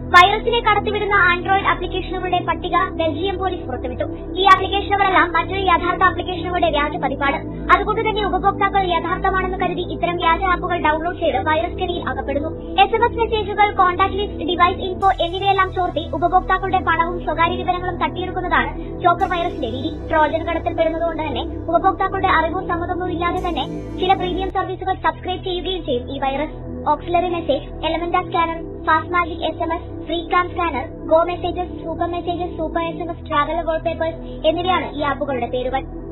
വൈറസിനെ കടത്തിവിടുന്ന ആൻഡ്രോയിഡ് ആപ്ലിക്കേഷനുകളുടെ പട്ടിക Belgium police പുറത്തുവിട്ടു ഈ ആപ്ലിക്കേഷനുകളെല്ലാം മറ്റൊരു യഥാർത്ഥ ആപ്ലിക്കേഷനുകളുടെ വ്യാജ പതിപ്പാണ് അതുകൊണ്ട് തന്നെ ഉപഭോക്താക്കൾ യഥാർത്ഥമാണെന്ന് കരുതി ഇത്തരം വ്യാജ ആപ്പുകൾ ഡൗൺലോഡ് ചെയ്ത് വൈറസ് കെണിയിൽ അകപ്പെടുന്നു എസ് എം എസ് മെസ്സേജുകൾ കോൺടാക്ട് ലിസ്റ്റ് ഡിവൈസ് ഇൻഫോ എന്നിവയെല്ലാം ചോർത്തി ഉപഭോക്താക്കളുടെ പണവും സ്വകാര്യ വിവരങ്ങളും തട്ടിയെടുക്കുന്നതാണ് ചോക്കർ വൈറസിന്റെ രീതി ട്രോജൻ കടത്തിൽപ്പെടുന്നതുകൊണ്ട് തന്നെ ഉപഭോക്താക്കളുടെ അറിവോ സമ്മതമോ ഇല്ലാതെ തന്നെ ചില പ്രീമിയം സർവീസുകൾ സബ്സ്ക്രൈബ് ചെയ്യുകയും ചെയ്യും ഈ virus auxiliary message element scanner fast magic S M S free cam scanner go messages super messages super S M S traveller wallpapers എന്നിവയാണ് ഈ ആപ്പുകളുടെ പേരുകൾ